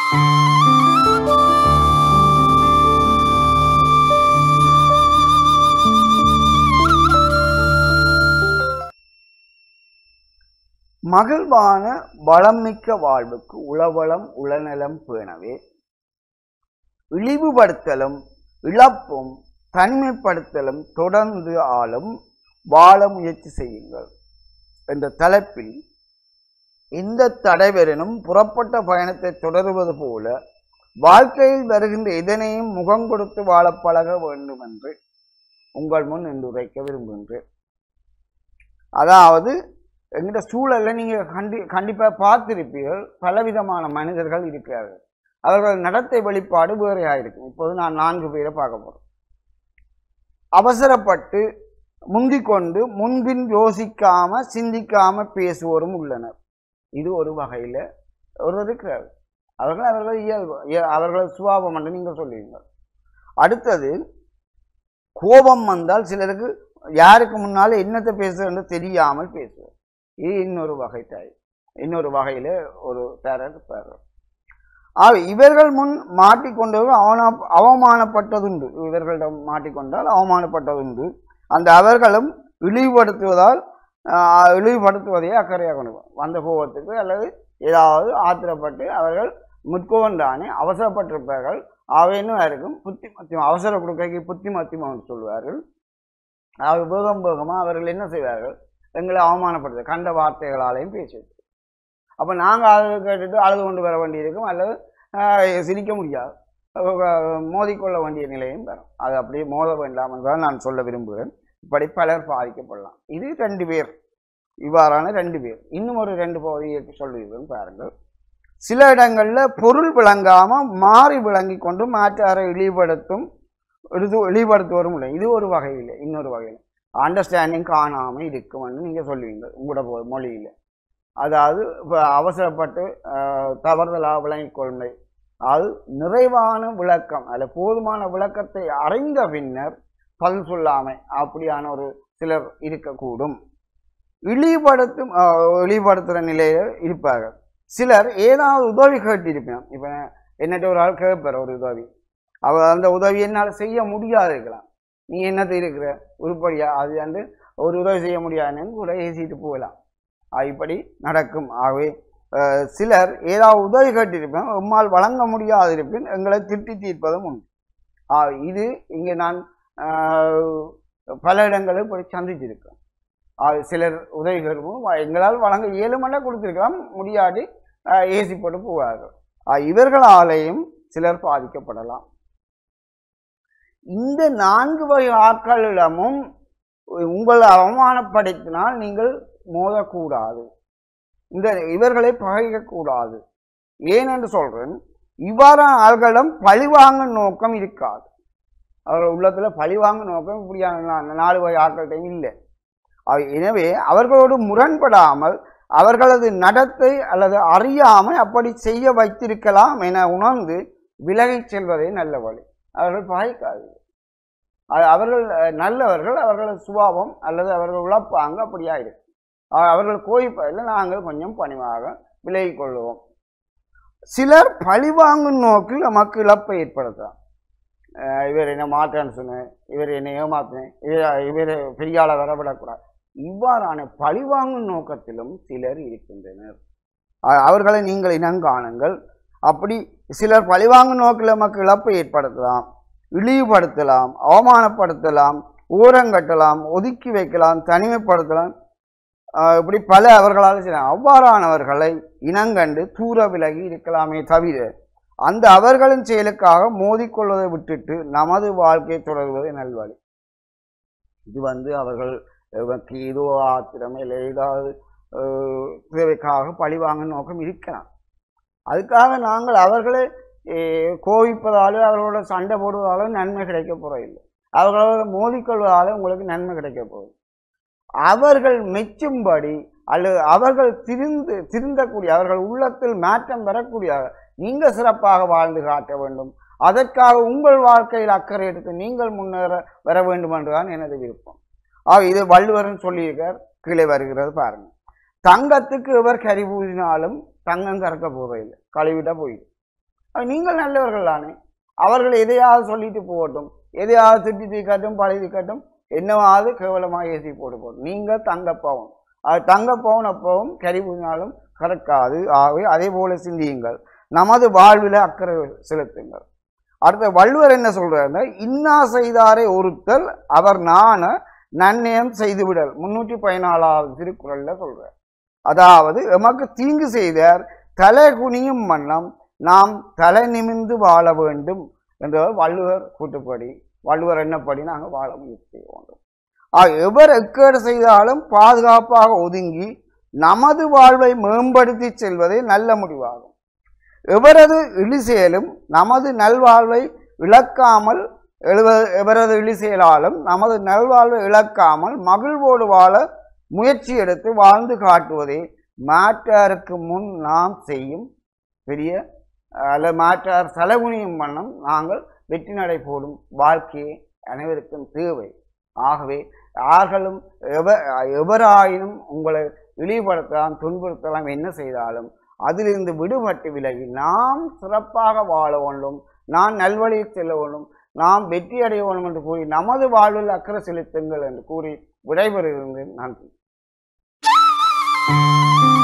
மகிழ்வான வளம்மிக்க வாழ்வுக்கு உளவளம் உளநலம் பேணவே இழிவுபடுத்தலும் இழப்பும் தனிமைப்படுத்தலும் தொடர்ந்து ஆளும் வாழ முயற்சி செய்யுங்கள் என்ற தலைப்பில் எந்த தடைவரனும் புறப்பட்ட பயணத்தை தொடருவது போல வாழ்க்கையில் வருகின்ற இதனையும் முகம் கொடுத்து வாழ பழக வேண்டும் என்று உங்கள் முன் இன்று உரைக்க விரும்புகின்றேன் அதாவது எங்கிட்ட சூழல்ல நீங்க கண்டி கண்டிப்பா பார்த்திருப்பீர்கள் பலவிதமான மனிதர்கள் இருக்கிறார்கள் அவர்கள் நடத்தை வெளிப்பாடு வேறையாக இருக்கும் இப்போது நான் நான்கு பேரை பார்க்க போறேன் அவசரப்பட்டு முந்திக் கொண்டு முன்பின் யோசிக்காம சிந்திக்காம பேசுவோரும் உள்ளனர் இது ஒரு வகையில ஒரு இருக்கிறார் அவர்கள் அவர்கள் இயல்பு இய- அவர்கள் சுபாவம் என்று நீங்கள் சொல்லுவீங்க அடுத்தது கோபம் வந்தால் சிலருக்கு யாருக்கு முன்னால என்னத்தை பேசுறதுன்னு தெரியாமல் பேசுவார் இது இன்னொரு வகை தாய் இன்னொரு வகையில ஒரு பேரர் இருப்பார் ஆக இவர்கள் முன் மாட்டிக்கொண்டவர்கள் அவன அவமானப்பட்டதுண்டு இவர்களிடம் மாட்டிக்கொண்டால் அவமானப்பட்டதுண்டு அந்த அவர்களும் இழிவுபடுத்துவதால் ஆஹ், இழிவுபடுத்துவதையே அக்கறையாக கொண்டு போவார். வந்த கோபத்துக்கு அல்லது ஏதாவது ஆத்திரப்பட்டு அவர்கள் முற்கோவன்தானே அவசரப்பட்டிருப்பார்கள் அவைன்னு இருக்கும் புத்தி மத்தியம் அவசர கொடுக்கைக்கு புத்தி மத்தியம் சொல்வார்கள் அவர் வேகம் வேகமாக அவர்கள் என்ன செய்வார்கள் எங்களை அவமானப்படுத்த கண்ட வார்த்தைகளாலையும் பேசுவது அப்போ நாங்கள் அதை கேட்டுட்டு அழுது கொண்டு வர வேண்டியிருக்கும் அல்லது ஆஹ், சிரிக்க முடியாது அஹ், மோதிக்கொள்ள வேண்டிய நிலையும் வரும் அது அப்படியே மோத வேண்டாம் என்றால் நான் சொல்ல விரும்புகிறேன் இப்படி பலர் பாதிக்கப்படலாம் இது ரெண்டு பேர் இவ்வாறான ரெண்டு பேர் இன்னும் ஒரு ரெண்டு பகுதியை சொல்லுகிறேன் பாருங்கள் சில இடங்கள்ல பொருள் விளங்காம மாறி விளங்கி கொண்டு மாற்றாரை இழிவுபடுத்தும் இது இழிவுபடுத்துவரும் இல்லை இது ஒரு வகையில் இன்னொரு வகையில் அண்டர்ஸ்டாண்டிங் காணாம இருக்கும்னு நீங்க சொல்லுவீங்க உங்களோட பொ- மொழியில அதாவது இப்போ அவசரப்பட்டு ஆஹ், தவறுதலாக விளங்கிக் கொள்மை அது நிறைவான விளக்கம் அதில் போதுமான விளக்கத்தை அறிந்த பின்னர் பதில் சொல்லாமை அப்படியான ஒரு சிலர் இருக்கக்கூடும் இழிவுபடுத்தும் ஆஹ், இழிவுபடுத்துகிற நிலையில் இருப்பார்கள் சிலர் ஏதாவது உதவி கேட்டிருப்பேன் இப்போ என்னட்ட ஒரு ஆள் கேட்பார் ஒரு உதவி அவர் அந்த உதவி என்னால் செய்ய முடியாது இருக்கலாம் நீ என்னத்தை இருக்கிற உருப்படியா அது வந்து ஒரு உதவி செய்ய முடியாதுன்னு கூட ஏசிட்டு போகலாம் ஆஹ் இப்படி நடக்கும் ஆகவே ஆஹ், சிலர் ஏதாவது உதவி கேட்டிருப்பேன் உம்மால் வழங்க முடியாது இருப்பின் எங்களை திட்டி தீர்ப்பதும் உண்டு ஆஹ் இது இங்கே நான் ஆஹ், பல இடங்களில் இப்படி சந்திச்சிருக்கேன் ஆஹ், சிலர் உதவி கேட்கும் எங்களால் வழங்க இயலுமெல்லாம் கொடுத்திருக்கலாம் முடியாடி ஆஹ், ஏசி போட்டு போவார்கள் ஆஹ், இவர்களாலேயும் சிலர் பாதிக்கப்படலாம் இந்த நான்கு வகை ஆட்களிடமும் உங்களை அவமானப்படுத்தினால் நீங்கள் மோதக்கூடாது இந்த இவர்களை பகைக்கக்கூடாது ஏனென்று சொல்றேன் இவ்வாறான ஆள்களிடம் பழிவாங்கும் நோக்கம் இருக்காது அவர்கள் உள்ளத்துல பழிவாங்கும் நோக்கம் இப்படியான நா- நாலு வகை ஆட்கள்கிட்டையும் இல்லை அவை- எனவே அவர்களோடு முரண்படாமல் அவர்களது நடத்தை அல்லது அறியாமல் அப்படி செய்ய வைத்திருக்கலாம் என உணர்ந்து விலகிச் செல்வதே நல்ல வழி அவர்கள் பகைக்காது அ- அவர்கள் அஹ், நல்லவர்கள் அவர்களது சுபாவம் அல்லது அவர்கள் உழைப்பாங்க அப்படியா இருக்கு அ- அவர்கள் கோயிப்பதில் நாங்கள் கொஞ்சம் பணிவாக விலகிக் கொள்வோம் சிலர் பழிவாங்கும் நோக்கில் நமக்கு இழப்பை ஏற்படுத்தலாம் அஹ், இவர் என்ன மாற்றேன்னு சொன்னேன் இவர் என்னை ஏமாத்தினேன் இவர் இவர் பெரிய ஆளை வரவிடக்கூடாது இவ்வாறான பழிவாங்கும் நோக்கத்திலும் சிலர் இருக்கின்றனர் அ- அவர்களை நீங்கள் இனங்காணுங்கள் அப்படி சிலர் பழிவாங்கும் நோக்கில் நமக்கு இழப்பை ஏற்படுத்தலாம் இழிவுபடுத்தலாம் அவமானப்படுத்தலாம் ஊரங்கட்டலாம் ஒதுக்கி வைக்கலாம் தனிமைப்படுத்தலாம் ஆஹ் இப்படி பல அவர்களால் செய்யலாம் அவ்வாறானவர்களை இனங்கண்டு தூர விலகி இருக்கலாமே தவிர அந்த அவர்களின் செயலுக்காக மோதிக்கொள்வதை விட்டுட்டு நமது வாழ்க்கையை தொடர்வது நல்வழி இது வந்து அவர்கள் எனக்கு ஏதோ ஆத்திரம் இல்லை ஏதாவது ஆஹ், தேவைக்காக பழிவாங்க நோக்கம் இருக்கலாம் அதுக்காக நாங்கள் அவர்களை eh, கோவிப்பதாலோ அவர்களோட சண்டை போடுவதாலோ நன்மை கிடைக்க போறதில்லை அவர்களோட மோதிக்கொள்வதால உங்களுக்கு நன்மை கிடைக்க போகுது அவர்கள் மெச்சும்படி அல்லது அவர்கள் திருந்து திருந்தக்கூடிய அவர்கள் உள்ளத்தில் மாற்றம் பெறக்கூடிய நீங்க சிறப்பாக வாழ்ந்து காட்ட வேண்டும் அதற்காக உங்கள் வாழ்க்கையில் அக்கறை எடுத்து நீங்கள் முன்னேற வர வேண்டும் என்றுதான் எனது விருப்பம் ஆக இது வள்ளுவர்னு சொல்லியிருக்கார் கீழே வருகிறது பாருங்க தங்கத்துக்கு இவர் கறி பூசினாலும் தங்கம் கறக்க போவதில்லை கழுவிட போயிடும் அப்ப நீங்கள் நல்லவர்கள் தானே அவர்கள் எதையாவது சொல்லிட்டு போகட்டும் எதையாவது திட்டி தீக்கட்டும் பழி தீக்கட்டும் என்னவாவது கேவலமாக ஏசி போட்டு போடும் நீங்கள் தங்கப்பவன் அது தங்கப்பவன் அப்பவும் கரிபுனாலும் கறக்காது ஆகவே அதே போல சிந்தியுங்கள் நமது வாழ்வில் அக்கறை செலுத்துங்கள் அடுத்த வள்ளுவர் என்ன சொல்றாருன்னா இன்னா செய்தாரை ஒருத்தல் அவர் நாண நன்னயம் செய்துவிடல் முன்னூற்றி பதினாலாவது திருக்குறள்ல சொல்றார் அதாவது எமக்கு தீங்கு செய்தார் தலை குனியும் வண்ணம் நாம் தலை நிமிர்ந்து வாழ வேண்டும் என்ற வள்ளுவர் கூட்டுப்படி வள்ளுவர் என்னப்படி நாங்கள் வாழ முயற்சி செய்ய வேண்டும் ஆக, எவர் எக்கேடு செய்தாலும் பாதுகாப்பாக ஒதுங்கி நமது வாழ்வை மேம்படுத்தி செல்வதே நல்ல முடிவாகும் எவரது இழிசெயலும் நமது நல்வாழ்வை இழக்காமல் எழுவ எவரது இழிசெயலாலும் நமது நல்வாழ்வை இழக்காமல் மகிழ்வோடு வாழ முயற்சி எடுத்து வாழ்ந்து காட்டுவதே மாற்றாருக்கு முன் நாம் செய்யும் பெரிய அல்ல மாற்றார் செலகுனியும் வண்ணம் நாங்கள் வெற்றி நடை போடும் வாழ்க்கையே அனைவருக்கும் தேவை ஆகவே யார்களும் எவ எவராயினும் உங்களை இழிவுபடுத்தலாம் துன்புறுத்தலாம் என்ன செய்தாலும் அதிலிருந்து விடுபட்டு விலகி நாம் சிறப்பாக வாழ வேண்டும் நான் நல்வழியில் செல்ல வேண்டும் நாம் வெற்றி அடைய வேண்டும் என்று கூறி நமது வாழ்வில் அக்கறை செலுத்துங்கள் என்று கூறி விடைபெறுகின்றேன் நன்றி